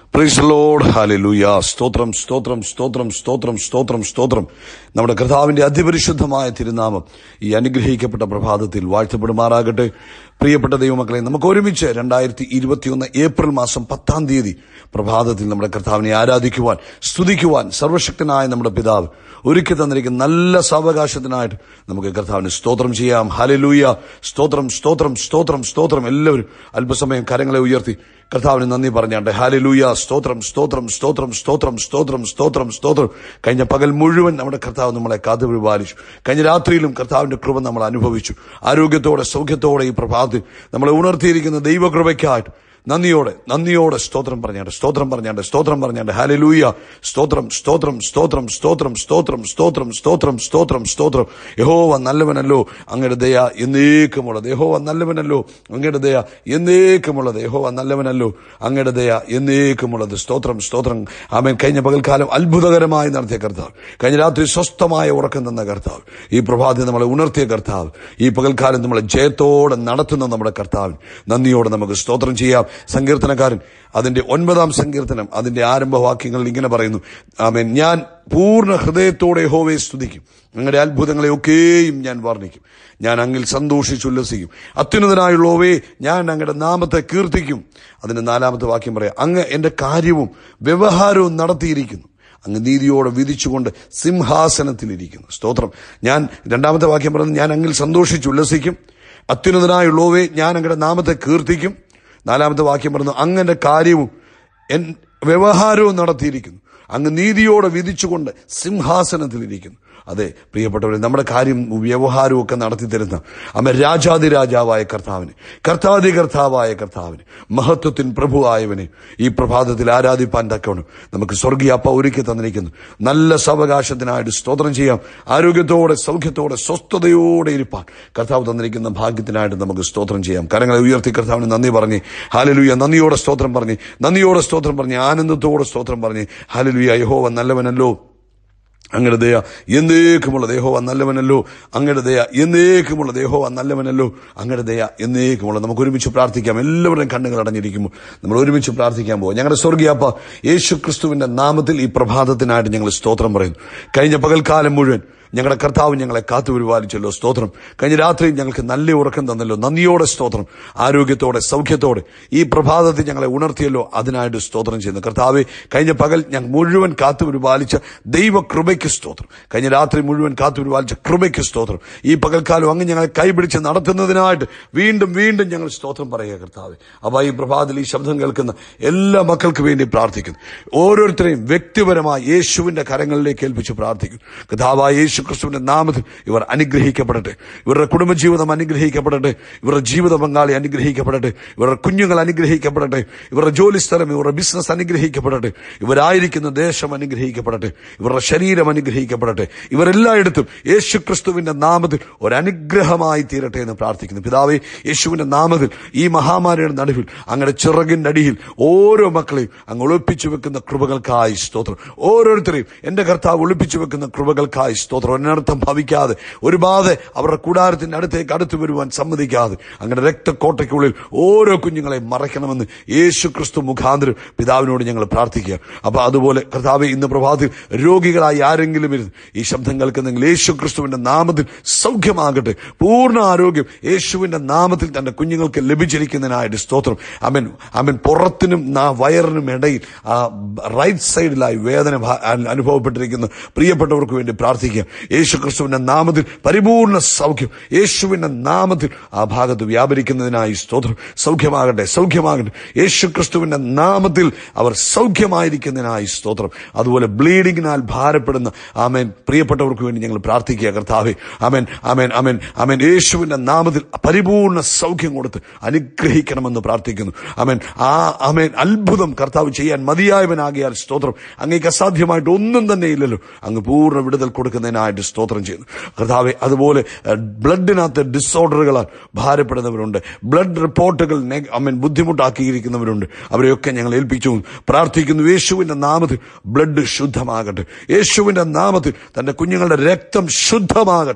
price load hallelujah സ്തോത്രം സ്തോത്രം സ്തോത്രം സ്തോത്രം സ്തോത്രം സ്തോത്രം നമ്മുടെ കർത്താവിന്റെ അതിപരിശുദ്ധമായ തിരുനാമം ഈ അനുഗ്രഹിക്കപ്പെട്ട പ്രഭാതത്തിൽ വാഴ്ത്തപ്പെടുമാറാകട്ടെ പ്രിയപ്പെട്ട ദൈവമക്കളെ നമുക്ക് ഒരുമിച്ച് രണ്ടായിരത്തി ഇരുപത്തിയൊന്ന് ഏപ്രിൽ മാസം പത്താം തീയതി പ്രഭാതത്തിൽ നമ്മുടെ കർത്താവിനെ ആരാധിക്കുവാൻ സ്തുതിക്കുവാൻ സർവശക്തനായ നമ്മുടെ പിതാവ് ഒരുക്കി തന്നിരിക്കുന്ന നല്ല സാവകാശത്തിനായിട്ട് നമുക്ക് കർത്താവിന് സ്തോത്രം ചെയ്യാം ഹലലൂയ സ്തോത്രം സ്തോത്രം സ്തോത്രം സ്തോത്രം എല്ലാവരും അല്പസമയം കരങ്ങളെ ഉയർത്തി കർത്താവിന് നന്ദി പറഞ്ഞാണ്ട് ഹാലലൂയ സ്തോത്രം സ്തോത്രം സ്തോത്രം സ്തോത്രം സ്തോത്രം സ്തോത്രം സ്തോത്രം കഴിഞ്ഞ പകൽ മുഴുവൻ നമ്മുടെ കർത്താവ് നമ്മളെ കാത്തു പരിപാലിച്ചു കഴിഞ്ഞ രാത്രിയിലും കർത്താവിന്റെ കൃപ നമ്മൾ അനുഭവിച്ചു ആരോഗ്യത്തോടെ സൗഖ്യത്തോടെ ഈ പ്രഭാതത്തിൽ നമ്മളെ ഉണർത്തിയിരിക്കുന്ന ദൈവകൃപയ്ക്കായിട്ട് നന്ദിയോടെ നന്ദിയോടെ സ്തോത്രം പറഞ്ഞാണ്ട് സ്തോത്രം പറഞ്ഞാണ്ട് സ്തോത്രം പറഞ്ഞാണ്ട് ഹാലലൂയ സ്തോത്രം സ്തോത്രം സ്തോത്രം സ്തോത്രം സ്തോത്രം സ്തോത്രം സ്തോത്രം സ്തോത്രം സ്തോത്രം യഹോവ നല്ലവനല്ലോ അങ്ങയുടെ ദയ എന്നേക്കുമുള്ളത് യഹോവ നല്ലവനല്ലോ അങ്ങയുടെ ദയ എന്നേക്കുമുള്ളത് യഹോവ നല്ലവനല്ലോ അങ്ങയുടെ ദയ എന്നേക്കുമുള്ളത് സ്തോത്രം സ്തോത്രം ആമേൻ കഴിഞ്ഞ പകൽക്കാലം അത്ഭുതകരമായി നടത്തിയ കർത്താവ് കഴിഞ്ഞ രാത്രി സ്വസ്ഥമായ ഉറക്കം തന്ന കർത്താവ് ഈ പ്രഭാതത്തിൽ നമ്മളെ ഉണർത്തിയ കർത്താവ് ഈ പകൽക്കാലം നമ്മളെ ജയത്തോടെ നടത്തുന്ന നമ്മുടെ കർത്താവ് നന്ദിയോടെ നമുക്ക് സ്തോത്രം ചെയ്യാം സങ്കീർത്തനക്കാരൻ അതിന്റെ ഒൻപതാം സങ്കീർത്തനം അതിന്റെ ആരംഭവാക്യങ്ങളിൽ ഇങ്ങനെ പറയുന്നു ആമേൻ ഞാൻ പൂർണ്ണ ഹൃദയത്തോടെ യഹോവയെ സ്തുതിക്കും നിങ്ങളുടെ അത്ഭുതങ്ങളെ ഒക്കെയും ഞാൻ വർണ്ണിക്കും ഞാൻ അങ്ങിൽ സന്തോഷിച്ചുല്ലസിക്കും അത്യുന്നതനായുള്ളവേ ഞാൻ അങ്ങയുടെ നാമത്തെ കീർത്തിക്കും അതിന്റെ നാലാമത്തെ വാക്യം പറയാം അങ്ങ് എന്റെ കാര്യവും വ്യവഹാരവും നടത്തിയിരിക്കുന്നു അങ്ങ് നീതിയോടെ വിധിച്ചുകൊണ്ട് സിംഹാസനത്തിലിരിക്കുന്നു സ്തോത്രം ഞാൻ രണ്ടാമത്തെ വാക്യം പറയുന്നത് ഞാൻ അങ്ങിൽ സന്തോഷിച്ചുല്ലസിക്കും അത്യുന്നതനായുള്ളവേ ഞാൻ അങ്ങയുടെ നാമത്തെ കീർത്തിക്കും നാലാമത്തെ വാക്യം പറയുന്നു അങ്ങന്റെ കാര്യവും എൻ വ്യവഹാരവും നടത്തിയിരിക്കുന്നു അങ്ങ് നീതിയോടെ വിധിച്ചുകൊണ്ട് സിംഹാസനത്തിലിരിക്കുന്നു അതെ പ്രിയപ്പെട്ടവരെ നമ്മുടെ കാര്യം വ്യവഹാരവും ഒക്കെ നടത്തി തരുന്ന അമ്മ രാജാതി രാജാവായ കർത്താവിന് കർത്താതി കർത്താവായ കർത്താവിന് മഹത്വത്തിൻ പ്രഭുവായവനെ ഈ പ്രഭാതത്തിൽ ആരാധിപ്പാൻ തക്കവണ്ണം നമുക്ക് സ്വർഗീയ അപ്പ ഒരുക്കി തന്നിരിക്കുന്നു നല്ല സാവകാശത്തിനായിട്ട് സ്തോത്രം ചെയ്യാം ആരോഗ്യത്തോടെ സൗഖ്യത്തോടെ സ്വസ്ഥതയോടെ ഇരിപ്പാൻ കർത്താവ് തന്നിരിക്കുന്ന ഭാഗ്യത്തിനായിട്ട് നമുക്ക് സ്തോത്രം ചെയ്യാം കരങ്ങളെ ഉയർത്തി കർത്താവിന് നന്ദി പറഞ്ഞ് ഹാലലുയ നന്ദിയോടെ സ്തോത്രം പറഞ്ഞ് നന്ദിയോടെ സ്തോത്രം പറഞ്ഞ് ആനന്ദത്തോടെ സ്തോത്രം പറഞ്ഞ് ഹാലലുയ യഹോവ നല്ലവനല്ലോ അങ്ങയുടെ ദയ എന്നേക്കുമുള്ള ദേഹോവ നല്ലവനല്ലോ അങ്ങയുടെ ദയ എന്നേക്കുമുള്ള ദേഹോവ നല്ലവനല്ലോ അങ്ങയുടെ ദയ എന്നേക്കുമുള്ള നമുക്ക് ഒരുമിച്ച് പ്രാർത്ഥിക്കാം എല്ലാവരുടെയും കണ്ണുകൾ അടഞ്ഞിരിക്കുമ്പോൾ നമ്മൾ ഒരുമിച്ച് പ്രാർത്ഥിക്കാൻ പോകും ഞങ്ങളുടെ സ്വർഗീയപ്പ യേശു ക്രിസ്തുവിന്റെ നാമത്തിൽ ഈ പ്രഭാതത്തിനായിട്ട് ഞങ്ങൾ സ്തോത്രം പറയുന്നു കഴിഞ്ഞ പകൽക്കാലം മുഴുവൻ ഞങ്ങളുടെ കർത്താവ് ഞങ്ങളെ കാത്തുപരിപാലിച്ചല്ലോ സ്തോത്രം കഴിഞ്ഞ രാത്രി ഞങ്ങൾക്ക് നല്ല ഉറക്കം തന്നല്ലോ നന്ദിയോടെ സ്തോത്രം ആരോഗ്യത്തോടെ സൗഖ്യത്തോടെ ഈ പ്രഭാതത്തിൽ ഞങ്ങളെ ഉണർത്തിയല്ലോ അതിനായിട്ട് സ്തോത്രം ചെയ്യുന്നു കർത്താവെ കഴിഞ്ഞ പകൽ ഞങ്ങൾ മുഴുവൻ കാത്തുപരിപാലിച്ച ദൈവകൃപയ്ക്ക് സ്തോത്രം കഴിഞ്ഞ രാത്രി മുഴുവൻ കാത്തുപരിപാലിച്ച കൃപയ്ക്ക് സ്തോത്രം ഈ പകൽക്കാലം അങ്ങ് ഞങ്ങളെ കൈപിടിച്ച് നടത്തുന്നതിനായിട്ട് വീണ്ടും വീണ്ടും ഞങ്ങൾ സ്തോത്രം പറയുക കർത്താവെ അപ്പൊ ഈ പ്രഭാതത്തിൽ ഈ ശബ്ദം കേൾക്കുന്ന എല്ലാ മക്കൾക്ക് വേണ്ടി പ്രാർത്ഥിക്കുന്നു ഓരോരുത്തരെയും വ്യക്തിപരമായി യേശുവിന്റെ കരങ്ങളിലേക്ക് ഏൽപ്പിച്ച് പ്രാർത്ഥിക്കുന്നു കഥാവായ യേശു ക്രിസ്തുവിന്റെ നാമത്തിൽ ഇവർ അനുഗ്രഹിക്കപ്പെടട്ടെ ഇവരുടെ കുടുംബജീവിതം അനുഗ്രഹിക്കപ്പെടട്ടെ ഇവരുടെ ജീവിത പങ്കാളി അനുഗ്രഹിക്കപ്പെടട്ടെ ഇവരുടെ കുഞ്ഞുങ്ങൾ അനുഗ്രഹിക്കപ്പെടട്ടെ ഇവരുടെ ജോലി സ്ഥലം ഇവരുടെ ബിസിനസ് അനുഗ്രഹിക്കപ്പെടട്ടെ ഇവരായിരിക്കുന്ന ദേശം അനുഗ്രഹിക്കപ്പെടട്ടെ ഇവരുടെ ശരീരം അനുഗ്രഹിക്കപ്പെടട്ടെ ഇവരെല്ലായിടത്തും യേശു ക്രിസ്തുവിന്റെ നാമത്തിൽ ഒരനുഗ്രഹമായി തീരട്ടെ എന്ന് പ്രാർത്ഥിക്കുന്നു പിതാവേ യേശുവിന്റെ നാമത്തിൽ ഈ മഹാമാരിയുടെ നടുവിൽ അങ്ങയുടെ ചിറകിന്റെ അടിയിൽ ഓരോ മക്കളെയും അങ്ങ് ഒളിപ്പിച്ചു വെക്കുന്ന കൃപകൾക്കായി സ്തോത്രം ഓരോരുത്തരെയും എന്റെ കർത്താവ് ഒളിപ്പിച്ചു വെക്കുന്ന കൃപകൾക്കായി സ്തോത്രം ഒന്നർത്ഥം ഭവിക്കാതെ ഒരു ബാധ അവരുടെ കൂടാരത്തിന്റെ അടുത്തേക്ക് അടുത്തു വരുവാൻ സമ്മതിക്കാതെ അങ്ങനെ രക്തക്കോട്ടയ്ക്കുള്ളിൽ ഓരോ കുഞ്ഞുങ്ങളെ മറയ്ക്കണമെന്ന് യേശു ക്രിസ്തു മുഖാന്തരം പിതാവിനോട് ഞങ്ങൾ പ്രാർത്ഥിക്കുക അപ്പൊ അതുപോലെ കർത്താവ് ഇന്ന് പ്രഭാതത്തിൽ രോഗികളായി ആരെങ്കിലും ഇരുന്ന് ഈ ശബ്ദം കേൾക്കുന്നെങ്കിൽ യേശു ക്രിസ്തുവിന്റെ നാമത്തിൽ സൗഖ്യമാകട്ടെ പൂർണ്ണ ആരോഗ്യം യേശുവിന്റെ നാമത്തിൽ തന്റെ കുഞ്ഞുങ്ങൾക്ക് ലഭിച്ചിരിക്കുന്നതിനായിട്ട് സ്തോത്രം അമൻ അമൻ പുറത്തിനും നാ വയറിനും ഇടയിൽ ആ റൈറ്റ് സൈഡിലായി വേദന ഭ- അനുഭവപ്പെട്ടിരിക്കുന്ന പ്രിയപ്പെട്ടവർക്ക് വേണ്ടി പ്രാർത്ഥിക്കുക യേശു ക്രിസ്തുവിന്റെ നാമത്തിൽ പരിപൂർണ സൗഖ്യം യേശുവിന്റെ നാമത്തിൽ ആ ഭാഗത്ത് വ്യാപരിക്കുന്നതിനായി സ്തോത്രം സൗഖ്യമാകട്ടെ സൗഖ്യമാകട്ടെ യേശു ക്രിസ്തുവിന്റെ നാമത്തിൽ അവർ സൗഖ്യമായിരിക്കുന്നതിനായി സ്തോത്രം അതുപോലെ ബ്ലീഡിങ്ങിനാൽ ഭാരപ്പെടുന്ന ആമേൻ പ്രിയപ്പെട്ടവർക്ക് വേണ്ടി ഞങ്ങൾ പ്രാർത്ഥിക്കുക കർത്താവെ ആമേൻ ആമേൻ ആമേൻ ആമേൻ യേശുവിന്റെ നാമത്തിൽ പരിപൂർണ സൗഖ്യം കൊടുത്ത് അനുഗ്രഹിക്കണമെന്ന് പ്രാർത്ഥിക്കുന്നു ആമേൻ ആ ആമേൻ അത്ഭുതം കർത്താവ് ചെയ്യാൻ മതിയായവനാകിയാൽ സ്തോത്രം അങ്ങേക്ക് അസാധ്യമായിട്ട് ഒന്നും തന്നെ ഇല്ലല്ലോ അങ്ങ് പൂർണ്ണ വിടുതൽ കൊടുക്കുന്നതിനായിട്ട് സ്തോത്രം ചെയ്യുന്നു കർത്താവെ അതുപോലെ ഏഹ്, ബ്ലഡിനകത്ത് ഡിസോർഡറുകളാൽ ഭാരപ്പെടുന്നവരുണ്ട് ബ്ലഡ് റിപ്പോർട്ടുകൾ നെ- അമ്മൻ ബുദ്ധിമുട്ടാക്കിയിരിക്കുന്നവരുണ്ട് അവരെയൊക്കെ ഞങ്ങൾ ഏൽപ്പിച്ചു പ്രാർത്ഥിക്കുന്നു യേശുവിന്റെ നാമത്തിൽ ബ്ലഡ് ശുദ്ധമാകട്ടെ യേശുവിന്റെ നാമത്തിൽ തന്റെ കുഞ്ഞുങ്ങളുടെ രക്തം ശുദ്ധമാകട്ടെ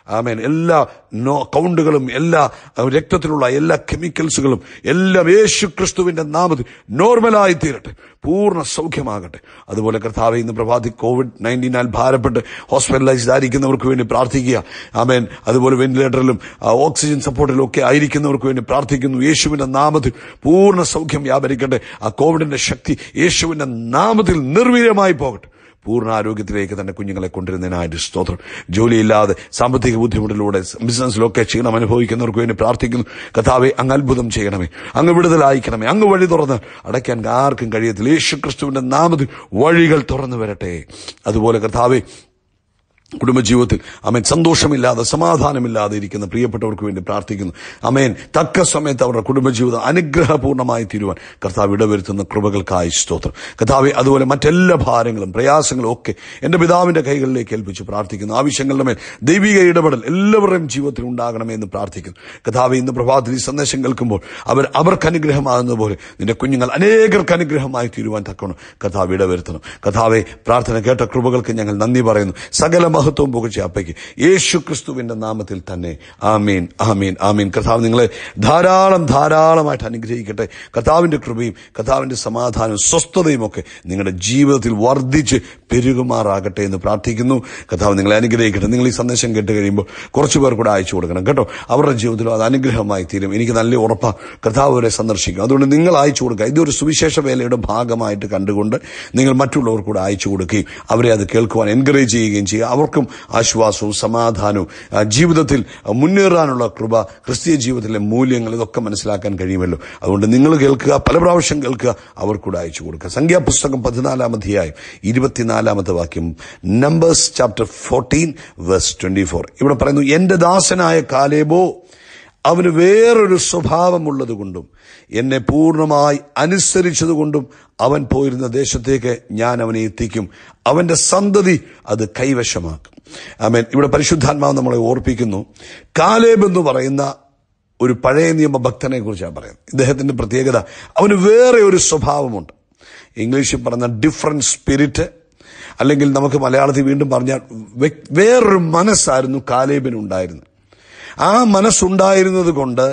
ആമേൻ എല്ലാ നോ കൗണ്ടുകളും എല്ലാ അഹ് രക്തത്തിലുള്ള എല്ലാ കെമിക്കൽസുകളും എല്ലാം യേശു ക്രിസ്തുവിന്റെ നാമത്തിൽ നോർമലായി തീരട്ടെ പൂർണ്ണ സൗഖ്യമാകട്ടെ അതുപോലെ കർത്താവ് ഇന്ന് പ്രഭാതി കോവിഡ് നയൻറ്റീനാൽ ഭാരപ്പെട്ട് ഹോസ്പിറ്റലൈസ്ഡ് ആയിരിക്കുന്നവർക്ക് വേണ്ടി പ്രാർത്ഥിക്കുക ആമേൻ അതുപോലെ വെന്റിലേറ്ററിലും ആ, ഓക്സിജൻ സപ്പോർട്ടിലും ഒക്കെ ആയിരിക്കുന്നവർക്ക് വേണ്ടി പ്രാർത്ഥിക്കുന്നു യേശുവിന്റെ നാമത്തിൽ പൂർണ്ണ സൗഖ്യം വ്യാപരിക്കട്ടെ ആ കോവിഡിന്റെ ശക്തി യേശുവിന്റെ നാമത്തിൽ നിർവീര്യമായി പോകട്ടെ പൂർണ്ണ ആരോഗ്യത്തിലേക്ക് തന്നെ കുഞ്ഞുങ്ങളെ കൊണ്ടുവരുന്നതിനായിട്ട് സ്തോത്രം ജോലിയില്ലാതെ സാമ്പത്തിക ബുദ്ധിമുട്ടിലൂടെ ബിസിനസ്സിലൊക്കെ ക്ഷീണം അനുഭവിക്കുന്നവർക്ക് വേണ്ടി പ്രാർത്ഥിക്കുന്നു കഥാവെ അങ്ങ് അത്ഭുതം ചെയ്യണമേ അങ്ങ് വിടുതലായിക്കണമേ അങ്ങ് വഴി തുറന്ന് അടയ്ക്കാൻ ആർക്കും കഴിയത്തില്ല യേശു ക്രിസ്തുവിന്റെ നാമത്തിൽ വഴികൾ തുറന്നു വരട്ടെ അതുപോലെ കർത്താവെ കുടുംബജീവിതത്തിൽ അമേൻ സന്തോഷമില്ലാതെ സമാധാനമില്ലാതെ ഇരിക്കുന്ന പ്രിയപ്പെട്ടവർക്ക് വേണ്ടി പ്രാർത്ഥിക്കുന്നു അമേൻ തക്ക സമയത്ത് അവരുടെ കുടുംബജീവിതം അനുഗ്രഹപൂർണ്ണമായി തീരുവാൻ കർത്താവ് ഇടവരുത്തുന്ന കൃപകൾക്കായി സ്തോത്രം കർത്താവെ അതുപോലെ മറ്റെല്ലാ ഭാരങ്ങളും പ്രയാസങ്ങളും ഒക്കെ എന്റെ പിതാവിന്റെ കൈകളിലേക്ക് ഏൽപ്പിച്ച് പ്രാർത്ഥിക്കുന്നു ആവശ്യങ്ങളുടെ മേൽ ദൈവിക ഇടപെടൽ എല്ലാവരുടെയും ജീവിതത്തിൽ ഉണ്ടാകണമേ എന്ന് പ്രാർത്ഥിക്കുന്നു കഥാവെ ഇന്ന് പ്രഭാതത്തിൽ ഈ സന്ദേശം കേൾക്കുമ്പോൾ അവർ അവർക്ക് അനുഗ്രഹമാകുന്ന പോലെ നിന്റെ കുഞ്ഞുങ്ങൾ അനേകർക്ക് അനുഗ്രഹമായി തീരുവാൻ തക്കണം കഥാവ് ഇടവരുത്തണം കഥാവെ പ്രാർത്ഥന കേട്ട കൃപകൾക്ക് ഞങ്ങൾ നന്ദി പറയുന്നു സകല മഹത്വവും പുകഴ്ച അപ്പയ്ക്ക് യേശു ക്രിസ്തുവിന്റെ നാമത്തിൽ തന്നെ ആമീൻ ആമീൻ ആമീൻ കർത്താവ് നിങ്ങളെ ധാരാളം ധാരാളമായിട്ട് അനുഗ്രഹിക്കട്ടെ കർത്താവിന്റെ കൃപയും കർത്താവിന്റെ സമാധാനവും സ്വസ്ഥതയും ഒക്കെ നിങ്ങളുടെ ജീവിതത്തിൽ വർദ്ധിച്ച് പെരുകുമാറാകട്ടെ എന്ന് പ്രാർത്ഥിക്കുന്നു കർത്താവ് നിങ്ങളെ അനുഗ്രഹിക്കട്ടെ നിങ്ങൾ ഈ സന്ദേശം കേട്ട് കഴിയുമ്പോൾ കുറച്ചു പേർ കൂടെ അയച്ചു കൊടുക്കണം കേട്ടോ അവരുടെ ജീവിതത്തിലും അത് അനുഗ്രഹമായി തീരും എനിക്ക് നല്ല ഉറപ്പാണ് കർത്താവ് അവരെ സന്ദർശിക്കും അതുകൊണ്ട് നിങ്ങൾ അയച്ചു കൊടുക്കുക ഇതൊരു സുവിശേഷ വേലയുടെ ഭാഗമായിട്ട് കണ്ടുകൊണ്ട് നിങ്ങൾ മറ്റുള്ളവർ കൂടെ അയച്ചു കൊടുക്കുകയും അവരെ അത് കേൾക്കുവാൻ എൻകറേജ് ചെയ്യുകയും ചെയ്യുക അവർക്കും ആശ്വാസവും സമാധാനവും ആ, ജീവിതത്തിൽ മുന്നേറാനുള്ള കൃപ ക്രിസ്തീയ ജീവിതത്തിലെ മൂല്യങ്ങൾ ഇതൊക്കെ മനസ്സിലാക്കാൻ കഴിയുമല്ലോ അതുകൊണ്ട് നിങ്ങൾ കേൾക്കുക പല പ്രാവശ്യം കേൾക്കുക അവർക്കൂടെ അയച്ചു കൊടുക്കുക സംഖ്യാപുസ്തകം പതിനാലാം അധ്യായം ഇരുപത്തിനാലാമത്തെ വാക്യം Numbers chapter fourteen verse twenty four ഇവിടെ പറയുന്നു എന്റെ ദാസനായ കാലേബോ അവന് വേറൊരു സ്വഭാവമുള്ളതുകൊണ്ടും എന്നെ പൂർണ്ണമായി അനുസരിച്ചതുകൊണ്ടും അവൻ പോയിരുന്ന ദേശത്തേക്ക് ഞാൻ അവനെ എത്തിക്കും അവന്റെ സന്തതി അത് കൈവശമാക്കും ആമേൻ ഇവിടെ പരിശുദ്ധാത്മാവ് നമ്മളെ ഓർപ്പിക്കുന്നു കാലേബ് എന്ന് പറയുന്ന ഒരു പഴയ നിയമ ഭക്തനെ കുറിച്ചാണ് പറയുന്നത് ഇദ്ദേഹത്തിന്റെ പ്രത്യേകത അവന് വേറെ ഒരു സ്വഭാവമുണ്ട് ഇംഗ്ലീഷിൽ പറഞ്ഞ ഡിഫറൻറ്റ് സ്പിരിറ്റ് അല്ലെങ്കിൽ നമുക്ക് മലയാളത്തിൽ വീണ്ടും പറഞ്ഞാൽ വ്യ- വേറൊരു മനസ്സായിരുന്നു കാലേബിനുണ്ടായിരുന്നത് ആ മനസ്സുണ്ടായിരുന്നത് കൊണ്ട്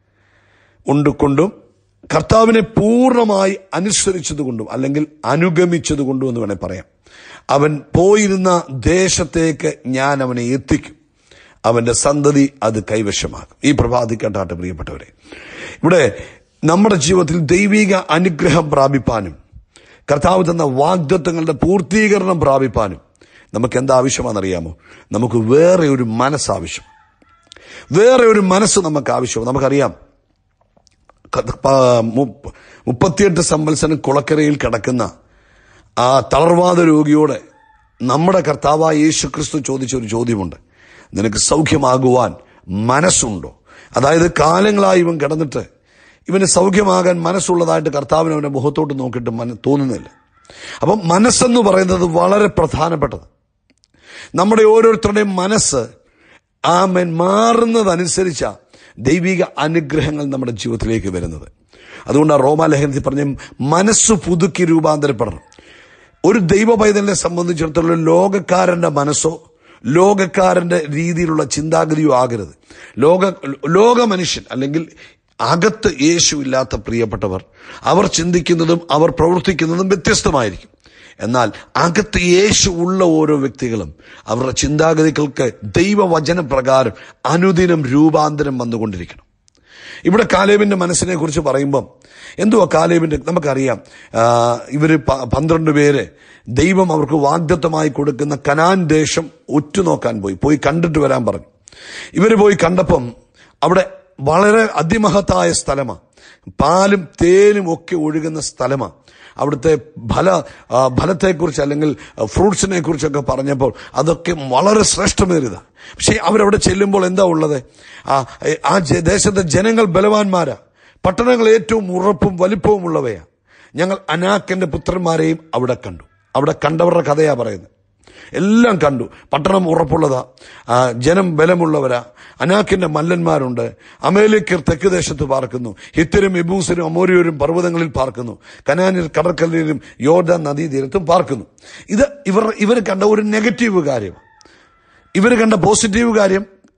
ഉണ്ടുകൊണ്ടും കർത്താവിനെ പൂർണ്ണമായി അനുസരിച്ചതുകൊണ്ടും അല്ലെങ്കിൽ അനുഗമിച്ചതുകൊണ്ടും എന്ന് വേണേൽ പറയാം അവൻ പോയിരുന്ന ദേശത്തേക്ക് ഞാൻ അവനെ എത്തിക്കും അവന്റെ സന്തതി അത് കൈവശമാക്കും ഈ പ്രഭാതി കേട്ടാട്ടെ പ്രിയപ്പെട്ടവരെ ഇവിടെ നമ്മുടെ ജീവിതത്തിൽ ദൈവിക അനുഗ്രഹം പ്രാപിപ്പാനും കർത്താവ് തന്ന വാഗ്ദത്വങ്ങളുടെ പൂർത്തീകരണം പ്രാപിപ്പാനും നമുക്ക് എന്താ ആവശ്യമാണെന്നറിയാമോ നമുക്ക് വേറെ ഒരു മനസ്സ് ആവശ്യം വേറെ ഒരു മനസ്സ് നമുക്ക് ആവശ്യമാണ് നമുക്കറിയാം ക- പ- മുപ്പ- മുപ്പത്തിയെട്ട് സംവത്സരം കുളക്കരയിൽ കിടക്കുന്ന ആ തളർവാദ രോഗിയോട് നമ്മുടെ കർത്താവായ യേശു ക്രിസ്തു ചോദിച്ച ഒരു ചോദ്യമുണ്ട് നിനക്ക് സൗഖ്യമാകുവാൻ മനസ്സുണ്ടോ അതായത് കാലങ്ങളായി ഇവൻ കിടന്നിട്ട് ഇവന് സൗഖ്യമാകാൻ മനസ്സുള്ളതായിട്ട് കർത്താവിന് അവന്റെ മുഖത്തോട്ട് നോക്കിയിട്ട് മന തോന്നുന്നില്ല അപ്പം മനസ്സെന്ന് പറയുന്നത് വളരെ പ്രധാനപ്പെട്ടത് നമ്മുടെ ഓരോരുത്തരുടെയും മനസ്സ് ആമൻ മാറുന്നതനുസരിച്ച ദൈവിക അനുഗ്രഹങ്ങൾ നമ്മുടെ ജീവിതത്തിലേക്ക് വരുന്നത് അതുകൊണ്ട് ആ റോമാലേഖനത്തിൽ പറഞ്ഞ മനസ്സ് പുതുക്കി രൂപാന്തരപ്പെടണം ഒരു ദൈവ പൈതലിനെ സംബന്ധിച്ചിടത്തോളം ലോകക്കാരന്റെ മനസ്സോ ലോകക്കാരന്റെ രീതിയിലുള്ള ചിന്താഗതിയോ ആകരുത് ലോക ലോക മനുഷ്യൻ അല്ലെങ്കിൽ അകത്ത് യേശു ഇല്ലാത്ത പ്രിയപ്പെട്ടവർ അവർ ചിന്തിക്കുന്നതും അവർ പ്രവർത്തിക്കുന്നതും വ്യത്യസ്തമായിരിക്കും എന്നാൽ അകത്ത് യേശു ഉള്ള ഓരോ വ്യക്തികളും അവരുടെ ചിന്താഗതികൾക്ക് ദൈവവചന പ്രകാരം അനുദിനം രൂപാന്തരം വന്നുകൊണ്ടിരിക്കണം ഇവിടെ കാലേബിന്റെ മനസ്സിനെ കുറിച്ച് പറയുമ്പം എന്തുവാ കാലേബിന്റെ നമുക്കറിയാം ആ, ഇവര് പ- പന്ത്രണ്ട് പേര് ദൈവം അവർക്ക് വാഗ്ദത്തമായി കൊടുക്കുന്ന കനാൻ ദേശം ഉറ്റുനോക്കാൻ പോയി പോയി കണ്ടിട്ട് വരാൻ പറഞ്ഞു ഇവര് പോയി കണ്ടപ്പം അവിടെ വളരെ അതിമഹത്തായ സ്ഥലമാണ് പാലും തേനും ഒക്കെ ഒഴുകുന്ന സ്ഥലമാണ് അവിടുത്തെ ഫല ആ, ഫലത്തെക്കുറിച്ച് അല്ലെങ്കിൽ ഫ്രൂട്ട്സിനെ കുറിച്ചൊക്കെ പറഞ്ഞപ്പോൾ അതൊക്കെ വളരെ ശ്രേഷ്ഠമേറിയതാണ് പക്ഷേ അവരവിടെ ചെല്ലുമ്പോൾ എന്താ ഉള്ളത് ആ ആ ജ- ദേശത്തെ ജനങ്ങൾ ബലവാന്മാരാ പട്ടണങ്ങൾ ഏറ്റവും ഉറപ്പും വലിപ്പവും ഉള്ളവയാ ഞങ്ങൾ അനാക്കന്റെ പുത്രന്മാരെയും അവിടെ കണ്ടു അവിടെ കണ്ടവരുടെ കഥയാ പറയുന്നത് എല്ലാം കണ്ടു പട്ടണം ഉറപ്പുള്ളതാ ആ, ജനം ബലമുള്ളവരാ അനാക്കിന്റെ മല്ലന്മാരുണ്ട് അമേലിക്കർ തെക്ക് ദേശത്ത് പാർക്കുന്നു ഹിത്തരും എബൂസരും അമോരിയരും പർവ്വതങ്ങളിൽ പാർക്കുന്നു കനാനിൽ കടൽക്കല്ലിലും യോർദാൻ നദീതീരത്തും പാർക്കുന്നു ഇത് ഇവർ ഇവർ കണ്ട ഒരു നെഗറ്റീവ് കാര്യം ഇവർ കണ്ട പോസിറ്റീവ് കാര്യം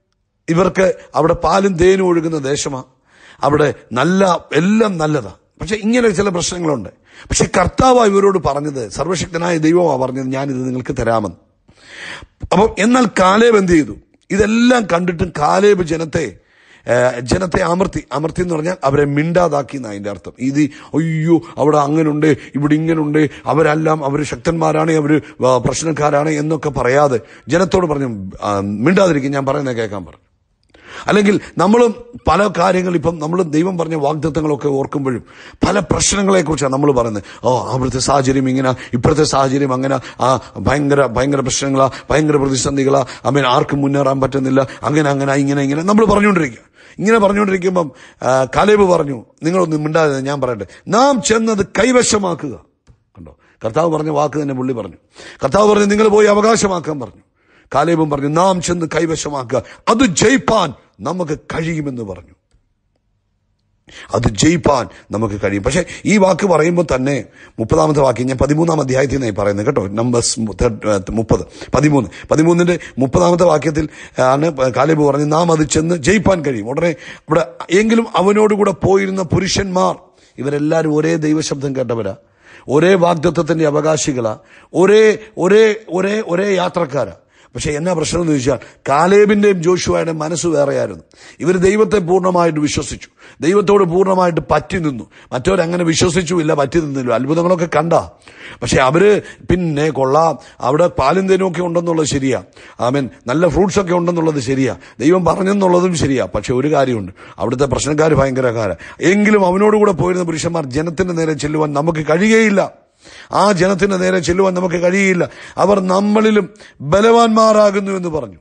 ഇവർക്ക് അവിടെ പാലും തേനും ഒഴുകുന്ന ദേശമാണ് അവിടെ നല്ല എല്ലാം നല്ലതാ പക്ഷെ ഇങ്ങനെ ചില പ്രശ്നങ്ങളുണ്ട് പക്ഷെ കർത്താവ് ഇവരോട് പറഞ്ഞത് സർവശക്തനായ ദൈവമാണ് പറഞ്ഞത് ഞാനിത് നിങ്ങൾക്ക് തരാമെന്ന് അപ്പോൾ എന്നാൽ കാലേബ് എന്ത് ചെയ്തു ഇതെല്ലാം കണ്ടിട്ടും കാലേബ് ജനത്തെ ഏഹ്, ജനത്തെ അമർത്തി അമർത്തി എന്ന് പറഞ്ഞാൽ അവരെ മിണ്ടാതാക്കി എന്ന് അതിന്റെ അർത്ഥം ഇത് അയ്യോ അവിടെ അങ്ങനുണ്ട് ഇവിടെ ഇങ്ങനുണ്ട് അവരെല്ലാം അവർ ശക്തന്മാരാണ് അവർ പ്രശ്നക്കാരാണ് എന്നൊക്കെ പറയാതെ ജനത്തോട് പറഞ്ഞു ആ, മിണ്ടാതിരിക്കും ഞാൻ പറയുന്നത് കേൾക്കാൻ പറഞ്ഞു അല്ലെങ്കിൽ നമ്മളും പല കാര്യങ്ങൾ ഇപ്പം നമ്മൾ ദൈവം പറഞ്ഞ വാഗ്ദത്തങ്ങളൊക്കെ ഓർക്കുമ്പോഴും പല പ്രശ്നങ്ങളെക്കുറിച്ചാണ് നമ്മൾ പറയുന്നത് ഓ അവിടുത്തെ സാഹചര്യം ഇങ്ങനെ ഇപ്പോഴത്തെ സാഹചര്യം അങ്ങനെ ആ ഭയങ്കര ഭയങ്കര പ്രശ്നങ്ങളാ ഭയങ്കര പ്രതിസന്ധികളാ അമ്മേൻ ആർക്കും മുന്നേറാൻ പറ്റുന്നില്ല അങ്ങനെ അങ്ങനെ ഇങ്ങനെ ഇങ്ങനെ നമ്മൾ പറഞ്ഞുകൊണ്ടിരിക്കുക ഇങ്ങനെ പറഞ്ഞുകൊണ്ടിരിക്കുമ്പം ആ, കാലേബ് പറഞ്ഞു നിങ്ങളൊന്നും മിണ്ടാതെ ഞാൻ പറയട്ടെ നാം ചെന്നത് കൈവശമാക്കുക കണ്ടോ കർത്താവ് പറഞ്ഞ വാക്ക് തന്നെ പുള്ളി പറഞ്ഞു കർത്താവ് പറഞ്ഞു നിങ്ങൾ പോയി അവകാശമാക്കാൻ പറഞ്ഞു കാലേബും പറഞ്ഞു നാം ചെന്ന് കൈവശമാക്കുക അത് ജയിപ്പാൻ നമുക്ക് കഴിയുമെന്ന് പറഞ്ഞു അത് ജയിപ്പാൻ നമുക്ക് കഴിയും പക്ഷെ ഈ വാക്ക് പറയുമ്പോൾ തന്നെ മുപ്പതാമത്തെ വാക്യം ഞാൻ പതിമൂന്നാം അധ്യായത്തിൽ നിന്നായി പറയുന്നത് കേട്ടോ നമ്പേഴ്സ് മുപ്പത് പതിമൂന്ന് പതിമൂന്നിന്റെ മുപ്പതാമത്തെ വാക്യത്തിൽ ആണ് കാലേബ് പറഞ്ഞ് നാം അത് ചെന്ന് ജയിപ്പാൻ കഴിയും ഉടനെ ഇവിടെ എങ്കിലും അവനോടുകൂടെ പോയിരുന്ന പുരുഷന്മാർ ഇവരെല്ലാവരും ഒരേ ദൈവശബ്ദം കേട്ടവരാ ഒരേ വാഗ്ദത്വത്തിന്റെ അവകാശികളാ ഒരേ ഒരേ ഒരേ ഒരേ യാത്രക്കാരാ പക്ഷെ എന്നാ പ്രശ്നം എന്ന് ചോദിച്ചാൽ കാലേബിന്റെയും ജോഷുവയുടെ മനസ്സ് വേറെയായിരുന്നു ഇവർ ദൈവത്തെ പൂർണ്ണമായിട്ട് വിശ്വസിച്ചു ദൈവത്തോട് പൂർണ്ണമായിട്ട് പറ്റി നിന്നു മറ്റവരങ്ങനെ വിശ്വസിച്ചു ഇല്ല പറ്റി നിന്നില്ല അത്ഭുതങ്ങളൊക്കെ കണ്ട പക്ഷെ അവര് പിന്നെ കൊള്ളാം അവിടെ പാലും തേനും ഒക്കെ ഉണ്ടെന്നുള്ളത് ശരിയാ ആമൻ നല്ല ഫ്രൂട്ട്സ് ഒക്കെ ഉണ്ടെന്നുള്ളത് ശരിയാ ദൈവം പറഞ്ഞെന്നുള്ളതും ശരിയാ പക്ഷെ ഒരു കാര്യമുണ്ട് അവിടുത്തെ പ്രശ്നക്കാർ ഭയങ്കരക്കാരാ എങ്കിലും അവനോടുകൂടെ പോയിരുന്ന പുരുഷന്മാർ ജനത്തിന്റെ നേരെ ചെല്ലുവാൻ നമുക്ക് കഴിയുകയില്ല ആ ജനത്തിന് നേരെ ചെല്ലുവാൻ നമുക്ക് കഴിയില്ല അവർ നമ്മളിലും ബലവാന്മാരാകുന്നു എന്ന് പറഞ്ഞു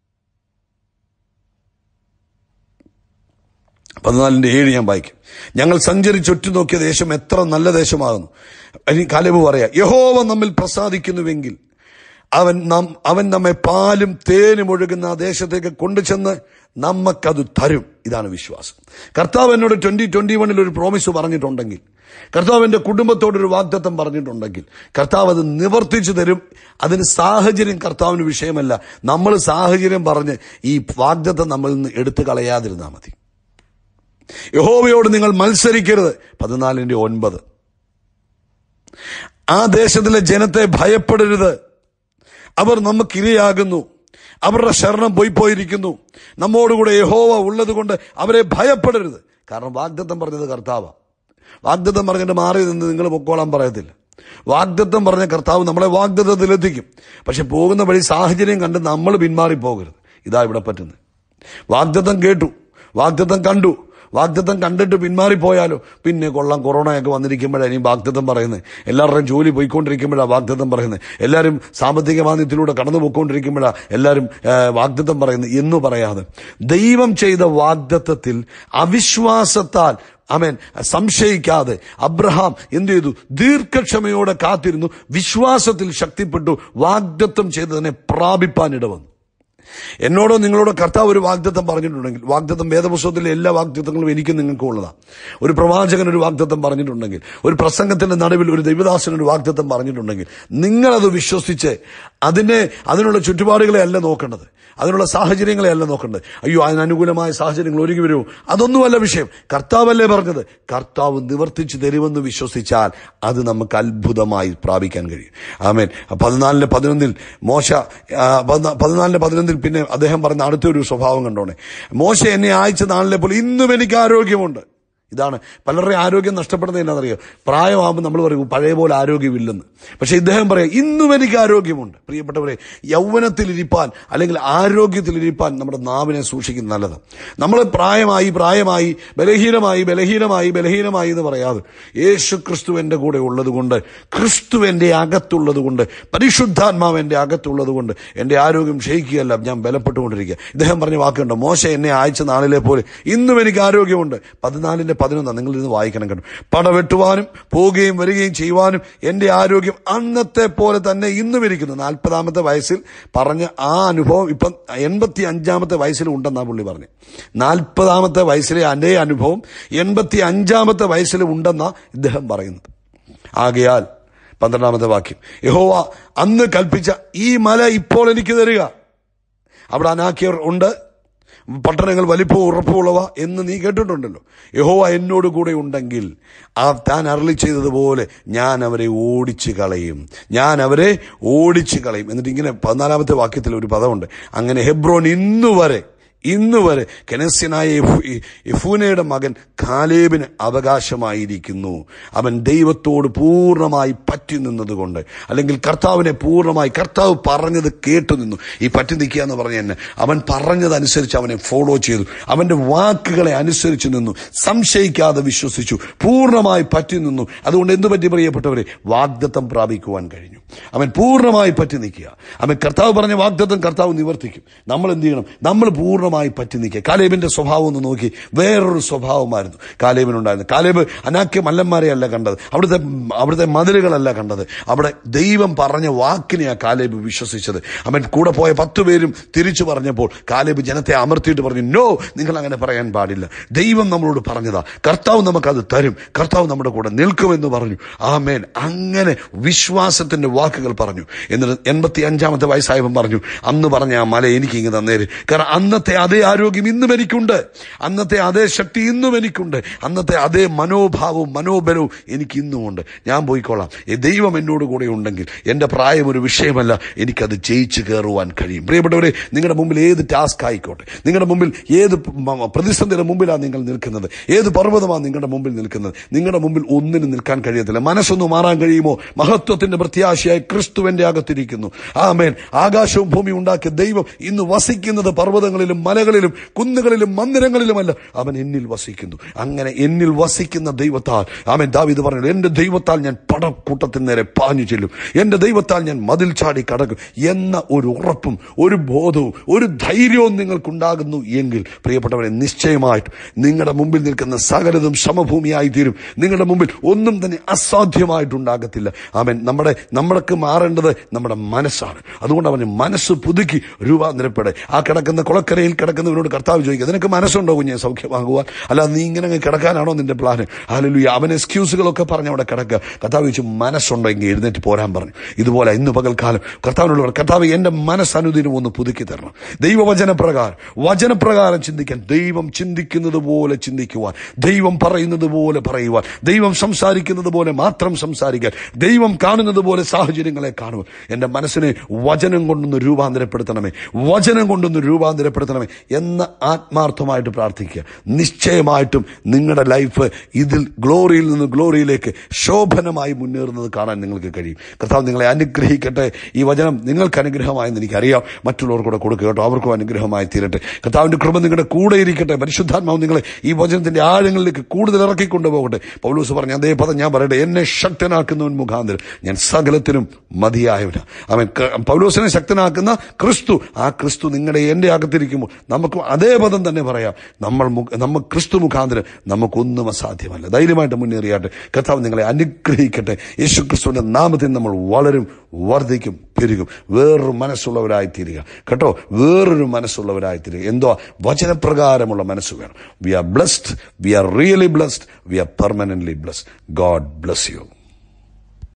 പതിനാലിന്റെ ഏഴ് ഞാൻ വായിക്കും ഞങ്ങൾ സഞ്ചരിച്ചൊറ്റു നോക്കിയ ദേശം എത്ര നല്ല ദേശമാകുന്നു ഇനി കാലബ് പറയാ യഹോവ നമ്മിൽ പ്രസാദിക്കുന്നുവെങ്കിൽ അവൻ നാം അവൻ നമ്മെ പാലും തേനും ഒഴുകുന്ന ആ ദേശത്തേക്ക് കൊണ്ടുചെന്ന് നമുക്കത് തരും ഇതാണ് വിശ്വാസം കർത്താവ് എന്നോട് ട്വന്റി ട്വന്റി വണ്ണിൽ ഒരു പ്രോമിസ് പറഞ്ഞിട്ടുണ്ടെങ്കിൽ കർത്താവ് എന്റെ കുടുംബത്തോടൊരു വാഗ്ദത്തം പറഞ്ഞിട്ടുണ്ടെങ്കിൽ കർത്താവ് അത് നിവർത്തിച്ചു തരും അതിന് സാഹചര്യം കർത്താവിന് വിഷയമല്ല നമ്മൾ സാഹചര്യം പറഞ്ഞ് ഈ വാഗ്ദത്തം നമ്മളിൽ നിന്ന് എടുത്തു കളയാതിരുന്നാൽ മതി യഹോവയോട് നിങ്ങൾ മത്സരിക്കരുത് പതിനാലിന്റെ ഒൻപത് ആ ദേശത്തിലെ ജനത്തെ ഭയപ്പെടരുത് അവർ നമുക്കിരയാകുന്നു അവരുടെ ശരണം പോയി പോയിരിക്കുന്നു നമ്മോടുകൂടെ യഹോവ ഉള്ളത് കൊണ്ട് അവരെ ഭയപ്പെടരുത് കാരണം വാഗ്ദത്തം പറഞ്ഞത് കർത്താവ വാഗ്ദത്തം പറഞ്ഞിട്ട് മാറി നിന്ന് നിങ്ങൾ പൊക്കോളാൻ പറയത്തില്ല വാഗ്ദത്തം പറഞ്ഞ കർത്താവ് നമ്മളെ വാഗ്ദത്തത്തിലെത്തിക്കും പക്ഷെ പോകുന്ന വഴി സാഹചര്യം കണ്ട് നമ്മൾ പിന്മാറി പോകരുത് ഇതാ ഇവിടെ പറ്റുന്നത് വാഗ്ദത്തം കേട്ടു വാഗ്ദത്തം കണ്ടു വാഗ്ദത്തം കണ്ടിട്ട് പിന്മാറിപ്പോയാലോ പിന്നെ കൊള്ളാം കൊറോണയൊക്കെ വന്നിരിക്കുമ്പോഴാണ് ഇനി വാഗ്ദത്തം പറയുന്നത് എല്ലാവരുടെയും ജോലി പോയിക്കൊണ്ടിരിക്കുമ്പോഴാണ് വാഗ്ദത്തം പറയുന്നത് എല്ലാവരും സാമ്പത്തിക മാന്ദ്യത്തിലൂടെ കടന്നു പോയിക്കൊണ്ടിരിക്കുമ്പോഴാണ് എല്ലാവരും ആ, വാഗ്ദത്തം പറയുന്നത് എന്ന് പറയാതെ ദൈവം ചെയ്ത വാഗ്ദത്തത്തിൽ അവിശ്വാസത്താൽ അവൻ സംശയിക്കാതെ അബ്രഹാം എന്ത് ചെയ്തു ദീർഘക്ഷമയോടെ കാത്തിരുന്നു വിശ്വാസത്തിൽ ശക്തിപ്പെട്ടു വാഗ്ദത്തം ചെയ്തതിനെ പ്രാപിപ്പാൻ ഇടവന്നു എന്നോടോ നിങ്ങളോടോ കർത്താവ് ഒരു വാഗ്ദത്തം പറഞ്ഞിട്ടുണ്ടെങ്കിൽ വാഗ്ദത്തം വേദപുസ്തകത്തിലെ എല്ലാ വാഗ്ദത്തങ്ങളും എനിക്കും നിങ്ങൾക്കും ഉള്ളതാണ് ഒരു പ്രവാചകൻ ഒരു വാഗ്ദത്തം പറഞ്ഞിട്ടുണ്ടെങ്കിൽ ഒരു പ്രസംഗത്തിന്റെ നടുവിൽ ഒരു ദൈവദാസൻ ഒരു വാഗ്ദത്തം പറഞ്ഞിട്ടുണ്ടെങ്കിൽ നിങ്ങളത് വിശ്വസിച്ച് അതിനെ അതിനുള്ള ചുറ്റുപാടുകളെ അല്ല നോക്കേണ്ടത് അതിനുള്ള സാഹചര്യങ്ങളെ അല്ല നോക്കേണ്ടത് അയ്യോ അതിന് അനുകൂലമായ സാഹചര്യങ്ങൾ ഒരുങ്ങി വരുമോ അതൊന്നുമല്ല വിഷയം കർത്താവല്ലേ പറഞ്ഞത് കർത്താവ് നിവർത്തിച്ചു തരുമെന്ന് വിശ്വസിച്ചാൽ അത് നമുക്ക് അത്ഭുതമായി പ്രാപിക്കാൻ കഴിയും ആമേൻ പതിനാലിന് പതിനൊന്നിൽ മോശ ആ, പതിനാ- പതിനാലിന് പതിനൊന്നിൽ പിന്നെ അദ്ദേഹം പറഞ്ഞ അടുത്തൊരു സ്വഭാവം കണ്ടോണേ മോശ എന്നെ അയച്ച നാളിലെ പോലെ ഇന്നും എനിക്ക് ആരോഗ്യമുണ്ട് ഇതാണ് പലരുടെയും ആരോഗ്യം നഷ്ടപ്പെടുന്നത് എന്നാണെന്നറിയോ പ്രായമാകുമ്പോൾ നമ്മൾ പറയും പഴയ പോലെ ആരോഗ്യമില്ലെന്ന് പക്ഷെ ഇദ്ദേഹം പറയാം ഇന്നും എനിക്ക് ആരോഗ്യമുണ്ട് പ്രിയപ്പെട്ടവരെ യൗവനത്തിലിരിപ്പാൻ അല്ലെങ്കിൽ ആരോഗ്യത്തിലിരിപ്പാൻ നമ്മുടെ നാവിനെ സൂക്ഷിക്കുന്നത് നല്ലത് നമ്മൾ പ്രായമായി പ്രായമായി ബലഹീനമായി ബലഹീനമായി ബലഹീനമായി എന്ന് പറയാതെ യേശു ക്രിസ്തു എൻ്റെ കൂടെ ഉള്ളത് കൊണ്ട് ക്രിസ്തു എൻ്റെ അകത്തുള്ളത് കൊണ്ട് പരിശുദ്ധാത്മാവ് എൻ്റെ അകത്തുള്ളത് കൊണ്ട് എൻ്റെ ആരോഗ്യം ക്ഷയിക്കുകയല്ല ഞാൻ ബലപ്പെട്ടുകൊണ്ടിരിക്കുക ഇദ്ദേഹം പറഞ്ഞ വാക്കുണ്ട് മോശ എന്നെ അയച്ച നാളിലെ പോലെ ഇന്നും എനിക്ക് ആരോഗ്യമുണ്ട് പതിനാലിന്റെ പതിനൊന്നാണ് നിങ്ങൾ ഇത് വായിക്കണം കേട്ടോ പടവെട്ടുവാനും പോവുകയും വരികയും ചെയ്യുവാനും എൻ്റെ ആരോഗ്യം അന്നത്തെ പോലെ തന്നെ ഇന്നും ഇരിക്കുന്നു നാൽപ്പതാമത്തെ വയസ്സിൽ പറഞ്ഞ ആ അനുഭവം ഇപ്പം എൺപത്തി അഞ്ചാമത്തെ വയസ്സിൽ ഉണ്ടെന്നാ പുള്ളി പറഞ്ഞു നാൽപ്പതാമത്തെ വയസ്സിലെ അതേ അനുഭവം എൺപത്തി അഞ്ചാമത്തെ വയസ്സിൽ ഉണ്ടെന്നാ ഇദ്ദേഹം പറയുന്നത് ആകയാൽ പന്ത്രണ്ടാമത്തെ വാക്യം യഹോവ അന്ന് കൽപ്പിച്ച ഈ മല ഇപ്പോൾ എനിക്ക് തരിക അവിടെ അനാക്കിയർ ഉണ്ട് പട്ടണങ്ങൾ വലിപ്പവും ഉറപ്പുള്ളവ എന്ന് നീ കേട്ടിട്ടുണ്ടല്ലോ യഹോവ എന്നോട് കൂടെ ഉണ്ടെങ്കിൽ ആ താൻ അരളി ചെയ്തതുപോലെ ഞാൻ അവരെ ഓടിച്ചു കളയും ഞാൻ അവരെ ഓടിച്ചു കളയും എന്നിട്ട് ഇങ്ങനെ പതിനാലാമത്തെ വാക്യത്തിൽ ഒരു പദമുണ്ട് അങ്ങനെ ഹെബ്രോൻ ഇന്നുവരെ ഇന്നുവരെ കെനസ്യനായ യഫൂനയുടെ മകൻ കാലേബിന് അവകാശമായിരിക്കുന്നു അവൻ ദൈവത്തോട് പൂർണ്ണമായി പറ്റി നിന്നതുകൊണ്ട് അല്ലെങ്കിൽ കർത്താവിനെ പൂർണ്ണമായി കർത്താവ് പറഞ്ഞത് കേട്ടു നിന്നു ഈ പറ്റി നിൽക്കുക എന്ന് പറഞ്ഞ തന്നെ അവൻ പറഞ്ഞതനുസരിച്ച് അവനെ ഫോളോ ചെയ്തു അവന്റെ വാക്കുകളെ അനുസരിച്ച് നിന്നു സംശയിക്കാതെ വിശ്വസിച്ചു പൂർണ്ണമായി പറ്റി നിന്നു അതുകൊണ്ട് എന്തു പറ്റി പ്രിയപ്പെട്ടവരെ വാഗ്ദത്തം പ്രാപിക്കുവാൻ കഴിഞ്ഞു അവൻ പൂർണ്ണമായി പറ്റി നിൽക്കുക അവൻ കർത്താവ് പറഞ്ഞ വാഗ്ദത്തം കർത്താവ് നിവർത്തിക്കും നമ്മൾ എന്ത് ചെയ്യണം നമ്മൾ പൂർണ്ണമായി പറ്റി നിൽക്കുക കാലേബിന്റെ സ്വഭാവം ഒന്ന് നോക്കി വേറൊരു സ്വഭാവമായിരുന്നു കാലേബിനുണ്ടായിരുന്നു കാലേബ് അനാക്യ മല്ലന്മാരെ അല്ല കണ്ടത് അവിടുത്തെ അവിടുത്തെ മതിലുകളല്ല കണ്ടത് അവിടെ ദൈവം പറഞ്ഞ വാക്കിനെയാ കാലേബ് വിശ്വസിച്ചത് അവൻ കൂടെ പോയ പത്തു പേരും തിരിച്ചു പറഞ്ഞപ്പോൾ കാലേബ് ജനത്തെ അമർത്തിയിട്ട് പറഞ്ഞു നോ നിങ്ങൾ അങ്ങനെ പറയാൻ പാടില്ല ദൈവം നമ്മളോട് പറഞ്ഞതാ കർത്താവ് നമുക്കത് തരും കർത്താവ് നമ്മുടെ കൂടെ നിൽക്കുമെന്ന് പറഞ്ഞു ആമേൻ അങ്ങനെ വിശ്വാസത്തിന്റെ വാക്കുകൾ പറഞ്ഞു എന്നിട്ട് എൺപത്തി അഞ്ചാമത്തെ വയസ്സായവൻ പറഞ്ഞു അന്ന് പറഞ്ഞ ആ മല എനിക്ക് ഇങ്ങ് തന്നേര് കാരണം അന്നത്തെ അതേ ആരോഗ്യം ഇന്നും എനിക്കുണ്ട് അന്നത്തെ അതേ ശക്തി ഇന്നും എനിക്കുണ്ട് അന്നത്തെ അതേ മനോഭാവവും മനോബലവും എനിക്ക് ഇന്നുമുണ്ട് ഞാൻ പോയിക്കോളാം ഈ ദൈവം എന്നോട് കൂടെ ഉണ്ടെങ്കിൽ എന്റെ പ്രായം ഒരു വിഷയമല്ല എനിക്കത് ജയിച്ചു കയറുവാൻ കഴിയും പ്രിയപ്പെട്ടവരെ നിങ്ങളുടെ മുമ്പിൽ ഏത് ടാസ്ക് ആയിക്കോട്ടെ നിങ്ങളുടെ മുമ്പിൽ ഏത് മ- പ്രതിസന്ധിയുടെ മുമ്പിലാണ് നിങ്ങൾ നിൽക്കുന്നത് ഏത് പർവ്വതമാണ് നിങ്ങളുടെ മുമ്പിൽ നിൽക്കുന്നത് നിങ്ങളുടെ മുമ്പിൽ ഒന്നിനും നിൽക്കാൻ കഴിയത്തില്ല മനസ്സൊന്ന് മാറാൻ കഴിയുമോ മഹത്വത്തിന്റെ പ്രത്യാശയായി ക്രിസ്തുവിന്റെ അകത്തിരിക്കുന്നു ആമേൻ ആകാശവും ഭൂമി ഉണ്ടാക്കിയ ദൈവം ഇന്ന് വസിക്കുന്നത് പർവ്വതങ്ങളിലും മലകളിലും കുന്നുകളിലും മന്ദിരങ്ങളിലുമല്ല അവൻ എന്നിൽ വസിക്കുന്നു അങ്ങനെ എന്നിൽ വസിക്കുന്ന ദൈവത്താൽ ആമേൻ ദാവീദ് പറഞ്ഞു എന്റെ ദൈവത്താൽ ഞാൻ പടക്കൂട്ടത്തിന് നേരെ പാഞ്ഞു ചെല്ലും എന്റെ ദൈവത്താൽ ഞാൻ മതിൽ ചാടി കടക്കും എന്ന ഒരു ഉറപ്പും ഒരു ബോധവും ഒരു ധൈര്യവും നിങ്ങൾക്കുണ്ടാകുന്നു എങ്കിൽ പ്രിയപ്പെട്ടവരെ നിശ്ചയമായിട്ട് നിങ്ങളുടെ മുമ്പിൽ നിൽക്കുന്ന സകലതും സമഭൂമിയായി തീരും നിങ്ങളുടെ മുമ്പിൽ ഒന്നും തന്നെ അസാധ്യമായിട്ടുണ്ടാകത്തില്ല ആമേൻ നമ്മുടെ നമ്മൾക്ക് മാറേണ്ടത് നമ്മുടെ മനസ്സാണ് അതുകൊണ്ട് അവന് മനസ്സ് പുതുക്കി രൂപാന്തരപ്പെടെ ആ കിടക്കുന്ന കുളക്കരയിൽ കിടക്കുന്നവരോട് കർത്താവ് ചോദിക്കുക നിനക്ക് മനസ്സുണ്ടോ കുഞ്ഞെ സൗഖ്യമാകുവാൻ അല്ല നീ ഇങ്ങനെ അങ്ങ് കിടക്കാനാണോ നിന്റെ പ്ലാന് അല്ലല്ലോ അവൻ എക്സ്ക്യൂസുകളൊക്കെ പറഞ്ഞ് അവിടെ കിടക്കുക കർത്താവ് ചോദിച്ചു മനസ്സുണ്ടോ എങ്കിൽ എഴുന്നേറ്റ് പോരാൻ പറഞ്ഞു ഇതുപോലെ ഇന്ന് പകൽക്കാലം കർത്താവിനോട് കർത്താവ് എന്റെ മനസ്സനുദിനം ഒന്ന് പുതുക്കി തരണം ദൈവവചനപ്രകാരം വചനപ്രകാരം ചിന്തിക്കാൻ ദൈവം ചിന്തിക്കുന്നത് പോലെ ചിന്തിക്കുവാൻ ദൈവം പറയുന്നത് പോലെ പറയുവാൻ ദൈവം സംസാരിക്കുന്നത് പോലെ മാത്രം സംസാരിക്കാൻ ദൈവം കാണുന്നത് പോലെ സാഹചര്യങ്ങളെ കാണുവാൻ എന്റെ മനസ്സിനെ വചനം കൊണ്ടൊന്ന് രൂപാന്തരപ്പെടുത്തണമേ വചനം കൊണ്ടൊന്ന് രൂപാന്തരപ്പെടുത്തണമേ എന്ന് ആത്മാർത്ഥമായിട്ട് പ്രാർത്ഥിക്കുക നിശ്ചയമായിട്ടും നിങ്ങളുടെ ലൈഫ് ഇതിൽ ഗ്ലോറിയിൽ നിന്ന് ഗ്ലോറിയിലേക്ക് ശോഭനമായി മുന്നേറുന്നത് കാണാൻ നിങ്ങൾക്ക് കഴിയും കർത്താവ് നിങ്ങളെ അനുഗ്രഹിക്കട്ടെ ഈ വചനം നിങ്ങൾക്ക് അനുഗ്രഹമായെന്ന് എനിക്കറിയാം മറ്റുള്ളവർക്കൂടെ കൊടുക്കുക കേട്ടോ അവർക്കും അനുഗ്രഹമായി തീരട്ടെ കർത്താവിന്റെ കൃപ നിങ്ങളുടെ കൂടെ ഇരിക്കട്ടെ പരിശുദ്ധാത്മാവ് നിങ്ങളെ ഈ വചനത്തിന്റെ ആഴങ്ങളിലേക്ക് കൂടുതൽ ഇറക്കിക്കൊണ്ടു പോകട്ടെ പൗലൂസ് പറഞ്ഞ അതേ പദം ഞാൻ പറയട്ടെ എന്നെ ശക്തനാക്കുന്നവൻ മുഖാന്തരം ഞാൻ സകലത്തിനും മതിയായവന അവൻ ക- പൗലൂസിനെ ശക്തനാക്കുന്ന ക്രിസ്തു ആ ക്രിസ്തു നിങ്ങളുടെ എന്റെ അകത്തിരിക്കുമ്പോൾ നമുക്ക് അതേ പദം തന്നെ പറയാം നമ്മൾ മു- നമ്മ ക്രിസ്തു മുഖാന്തരം നമുക്കൊന്നും അസാധ്യമല്ല ധൈര്യമായിട്ട് മുന്നേറിയാട്ടെ കർത്താവ് നിങ്ങളെ അനുഗ്രഹിക്കട്ടെ യേശു ക്രിസ്തുവിന്റെ നാമത്തിൽ നമ്മൾ വളരും വർദ്ധിക്കും പെരുകും വേറൊരു മനസ്സുള്ളവരായി തീരുക കേട്ടോ വേറൊരു മനസ്സുള്ളവരായി തീരുക എന്തോ വചനപ്രകാരമുള്ള മനസ്സ് വേണം we are blessed we are really blessed we are permanently blessed God bless U